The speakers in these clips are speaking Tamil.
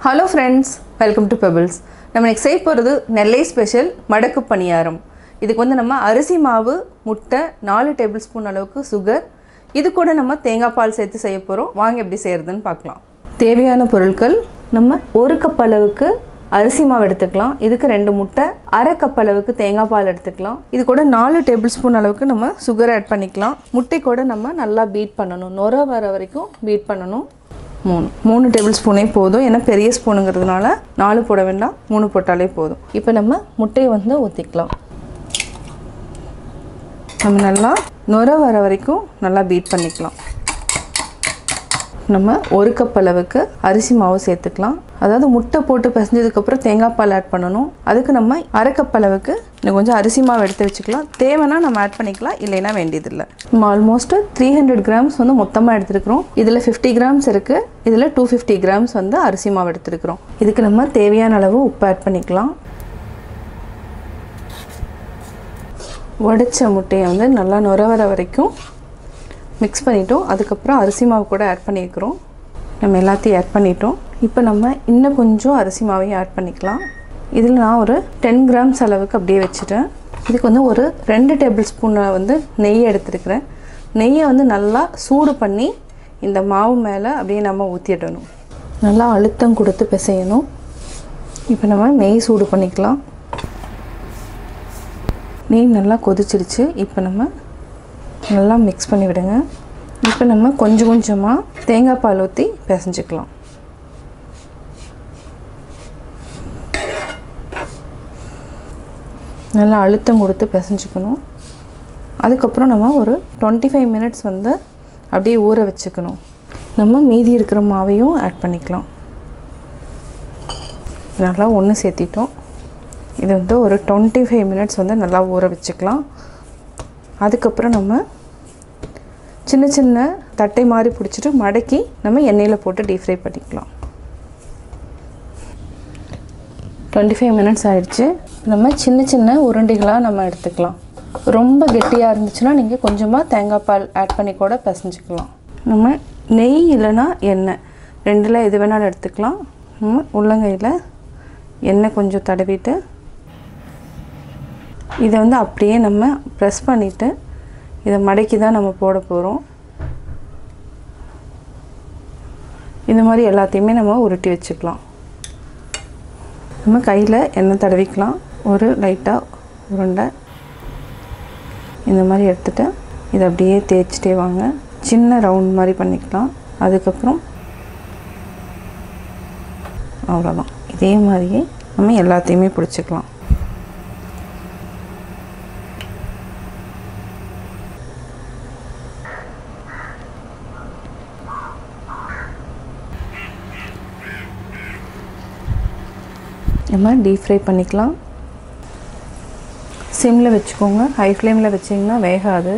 hello friends welcome to Pebbles நம்ம இன்னைக்கு செய்ய போகிறது நெல்லை ஸ்பெஷல் மடக்கு பணியாரம் இதுக்கு வந்து நம்ம அரிசி மாவு முட்டை நாலு டேபிள் ஸ்பூன் அளவுக்கு சுகர் இது கூட நம்ம தேங்காய் பால் சேர்த்து செய்ய போகிறோம் வாங்க எப்படி செய்கிறதுன்னு பார்க்கலாம் தேவையான பொருட்கள் நம்ம ஒரு கப் அளவுக்கு அரிசி மாவு எடுத்துக்கலாம் இதுக்கு ரெண்டு முட்டை அரை கப் அளவுக்கு தேங்காய் பால் எடுத்துக்கலாம் இது கூட நாலு டேபிள் ஸ்பூன் அளவுக்கு நம்ம சுகர் ஆட் பண்ணிக்கலாம் முட்டை கூட நம்ம நல்லா பீட் பண்ணணும் நுர வர வரைக்கும் பீட் பண்ணணும் மூணு மூணு டேபிள் ஸ்பூனே போதும் ஏன்னா பெரிய ஸ்பூனுங்கிறதுனால நாலு போட வேண்டாம் மூணு போட்டாலே போதும் இப்போ நம்ம முட்டையை வந்து ஊற்றிக்கலாம் நம்ம நல்லா நுர வர வரைக்கும் நல்லா பீட் பண்ணிக்கலாம் நம்ம ஒரு கப் அளவுக்கு அரிசி மாவு சேர்த்துக்கலாம் அதாவது முட்டை போட்டு பிசைஞ்சதுக்கப்புறம் தேங்காய் பால் ஆட் பண்ணணும் அதுக்கு நம்ம அரை கப் அளவுக்கு இன்னும் கொஞ்சம் அரிசி மாவு எடுத்து வச்சுக்கலாம் தேவைன்னா நம்ம ஆட் பண்ணிக்கலாம் இல்லைன்னா வேண்டியதில்லை நம்ம ஆல்மோஸ்ட் த்ரீ ஹண்ட்ரட் கிராம்ஸ் வந்து மொத்தமாக எடுத்துருக்கிறோம் இதில் ஃபிஃப்டி கிராம்ஸ் இருக்குது இதில் டூ ஃபிஃப்டி கிராம்ஸ் வந்து அரிசி மாவு எடுத்துருக்கிறோம் இதுக்கு நம்ம தேவையான அளவு உப்பு ஆட் பண்ணிக்கலாம் உடைச்ச முட்டையை வந்து நல்லா நுர வர வரைக்கும் மிக்ஸ் பண்ணிட்டோம் அதுக்கப்புறம் அரிசி மாவு கூட ஆட் பண்ணியிருக்கிறோம் நம்ம எல்லாத்தையும் ஆட் பண்ணிட்டோம் இப்போ நம்ம இன்னும் கொஞ்சம் அரிசி மாவையும் ஆட் பண்ணிக்கலாம் இதில் நான் ஒரு டென் கிராம்ஸ் அளவுக்கு அப்படியே வச்சுட்டேன் இதுக்கு வந்து ஒரு ரெண்டு டேபிள் ஸ்பூன் வந்து நெய் எடுத்துருக்கிறேன் நெய்யை வந்து நல்லா சூடு பண்ணி இந்த மாவு மேலே அப்படியே நம்ம ஊற்றிடணும் நல்லா அழுத்தம் கொடுத்து பிசையணும் இப்போ நம்ம நெய் சூடு பண்ணிக்கலாம் நெய் நல்லா கொதிச்சிடுச்சு இப்போ நம்ம நல்லா மிக்ஸ் பண்ணி விடுங்க இப்போ நம்ம கொஞ்சம் கொஞ்சமாக தேங்காய் பால் ஊற்றி பிசைஞ்சிக்கலாம் நல்லா அழுத்தம் கொடுத்து பிசைஞ்சுக்கணும் அதுக்கப்புறம் நம்ம ஒரு டுவெண்ட்டி ஃபைவ் மினிட்ஸ் வந்து அப்படியே ஊற வச்சுக்கணும் நம்ம மீதி இருக்கிற மாவையும் ஆட் பண்ணிக்கலாம் நல்லா ஒன்று சேர்த்திட்டோம் இது வந்து ஒரு டுவெண்ட்டி ஃபைவ் மினிட்ஸ் வந்து நல்லா ஊற வச்சுக்கலாம் அதுக்கப்புறம் நம்ம சின்ன சின்ன தட்டை மாதிரி பிடிச்சிட்டு மடக்கி நம்ம எண்ணெயில் போட்டு டீப் ஃப்ரை பண்ணிக்கலாம் டுவெண்ட்டி ஃபைவ் மினிட்ஸ் ஆயிடுச்சு நம்ம சின்ன சின்ன உருண்டைகளாக நம்ம எடுத்துக்கலாம் ரொம்ப கெட்டியாக இருந்துச்சுன்னா நீங்கள் கொஞ்சமாக தேங்காய் பால் ஆட் பண்ணி கூட பிசைஞ்சிக்கலாம் நம்ம நெய் இல்லைன்னா எண்ணெய் ரெண்டில் எது வேணாலும் எடுத்துக்கலாம் நம்ம உள்ளங்கையில் எண்ணெய் கொஞ்சம் தடவிட்டு இதை வந்து அப்படியே நம்ம ப்ரெஸ் பண்ணிவிட்டு இதை மடக்கி தான் நம்ம போட போகிறோம் இந்த மாதிரி எல்லாத்தையுமே நம்ம உருட்டி வச்சுக்கலாம் நம்ம கையில் எண்ணெய் தடவிக்கலாம் ஒரு லைட்டாக உருண்டை இந்த மாதிரி எடுத்துகிட்டு இதை அப்படியே தேய்ச்சிட்டே வாங்க சின்ன ரவுண்ட் மாதிரி பண்ணிக்கலாம் அதுக்கப்புறம் அவ்வளோதான் இதே மாதிரியே நம்ம எல்லாத்தையுமே பிடிச்சிக்கலாம் நம்ம டீப் ஃப்ரை பண்ணிக்கலாம் சிம்மில் வச்சுக்கோங்க ஹை ஃப்ளேமில் வச்சிங்கன்னா வேகாது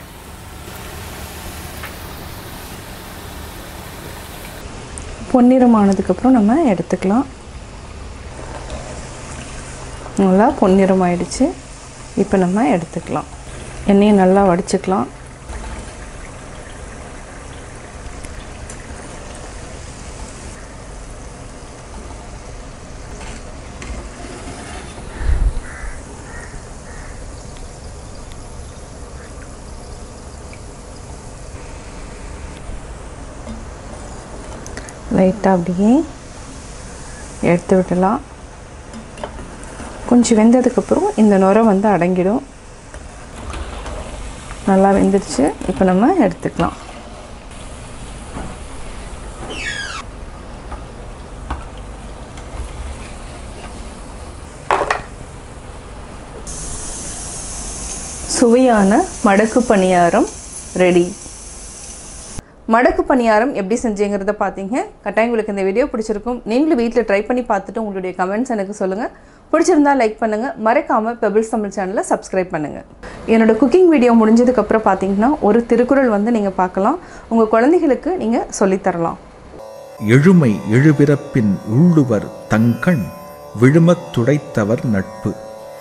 பொன்னிறமானதுக்கப்புறம் நம்ம எடுத்துக்கலாம் நல்லா பொன்னிறம் ஆயிடுச்சு இப்போ நம்ம எடுத்துக்கலாம் எண்ணெயை நல்லா வடிச்சுக்கலாம் லைட்டாக அப்படியே எடுத்து விடலாம் கொஞ்சம் வெந்ததுக்கப்புறம் இந்த நுரை வந்து அடங்கிடும் நல்லா வெந்துடுச்சு இப்போ நம்ம எடுத்துக்கலாம் சுவையான மடக்கு பணியாரம் ரெடி மடக்கு பணியாரம் எப்படி செஞ்சீங்கிறத பார்த்தீங்க கட்டாயம் உங்களுக்கு இந்த வீடியோ பிடிச்சிருக்கும் நீங்களும் வீட்டில் ட்ரை பண்ணி பார்த்துட்டு உங்களுடைய கமெண்ட்ஸ் எனக்கு சொல்லுங்கள் பிடிச்சிருந்தா லைக் பண்ணுங்கள் மறக்காமல் பெபிள்ஸ் தமிழ் சேனலை சப்ஸ்கிரைப் பண்ணுங்கள் என்னோட குக்கிங் வீடியோ முடிஞ்சதுக்கப்புறம் பார்த்தீங்கன்னா ஒரு திருக்குறள் வந்து நீங்கள் பார்க்கலாம் உங்கள் குழந்தைகளுக்கு நீங்கள் சொல்லித்தரலாம் எழுமை எழுபிறப்பின் உள்ளுவர் தங்கண் விழுமத் துடைத்தவர் நட்பு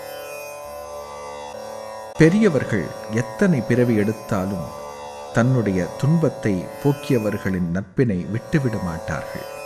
பெரியவர்கள் எத்தனை பிறவி எடுத்தாலும் தன்னுடைய துன்பத்தை போக்கியவர்களின் நட்பினை விட்டுவிட மாட்டார்கள்